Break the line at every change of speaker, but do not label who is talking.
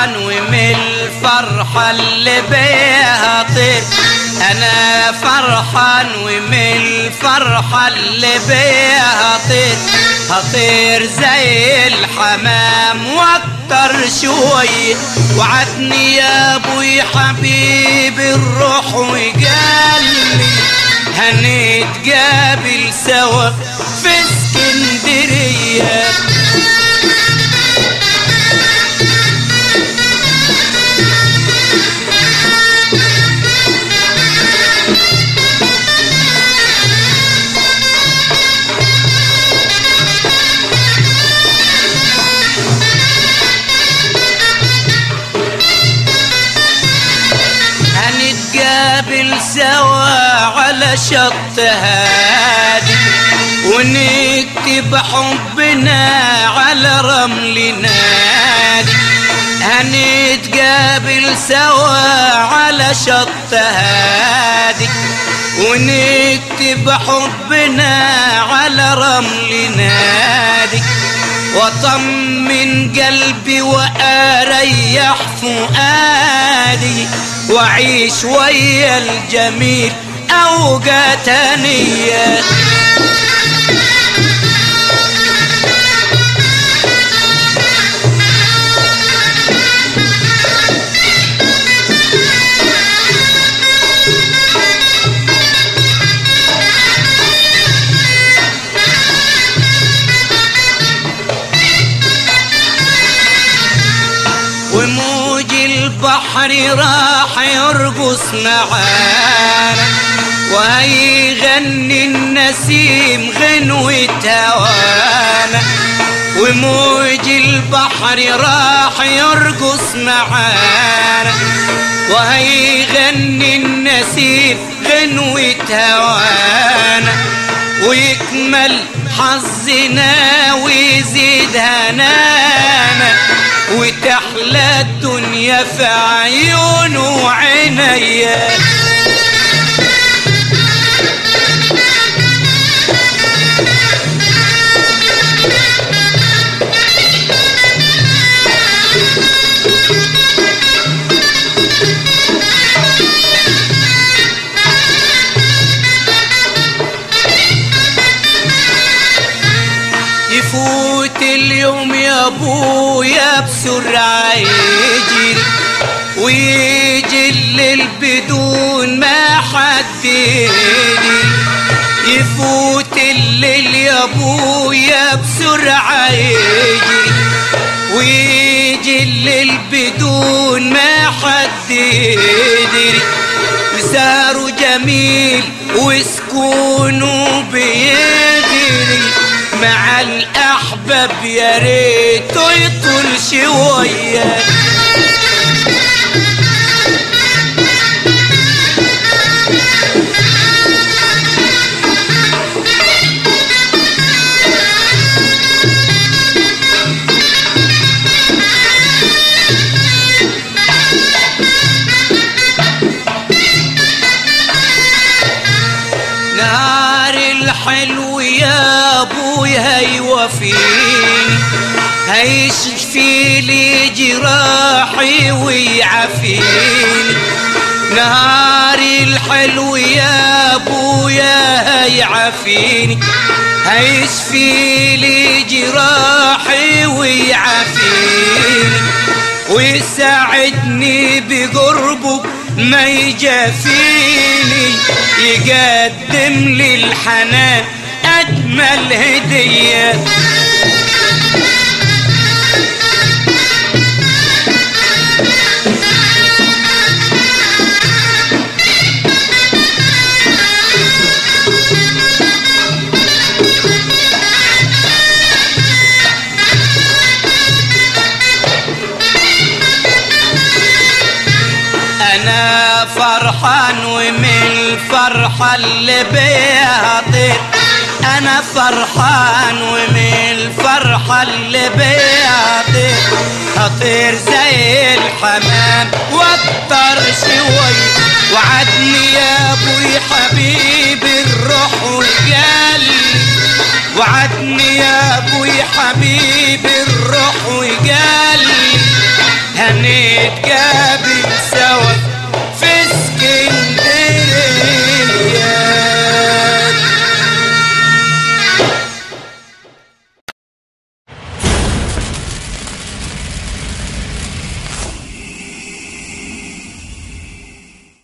فرحان ومن الفرحة اللي بيها طير انا فرحان ومن الفرحة اللي بيها طير هطير زي الحمام واكتر شوي وعدني يا ابوي حبيبي الروح وقال لي هنتقابل سوا في اسكندريه هنتقابل سوا على شط هادي ونكتب حبنا على رمل نادي هنتقابل سوا على شط هادي ونكتب حبنا على رمل نادي واطمن قلبي واريح فؤادي واعيش ويا الجميل اوقات هنيه وموج البحر راح يرقص معانا وهيغني النسيم غنوة هوانا وموج البحر راح يرقص معانا وهيغني النسيم غنوة هوانا ويكمل حظنا ويزيد هنانا وتحلى الدنيا في عيون وعينيا يفوت اليوم يا ابويا بسرعة يجري ويجي الليل بدون ما حد يدري يفوت الليل يا ابويا بسرعة يجري ويجي الليل بدون ما حد يدري مساره جميل وسكونه بيجري مع الأحباب يا ريته يطول شوية نهار الحلو يا ابوي هيوفيني هيشفي لي جراحي ويعافيني نهار الحلو يا ابويا هيعافيني هيشفي لي جراحي ويعافيني ويساعدني بقربه ما يجافيني يقدم لي الحنان اجمل هديه انا فرحان ومن الفرحة اللي بيها طير انا فرحان ومن الفرحة اللي بيها طير هطير زي الحمام واكتر شوي وعدني يا ابوي حبيبي الروح والقلب وعدني يا ابوي حبيبي الروح وقال لي هني نتقابل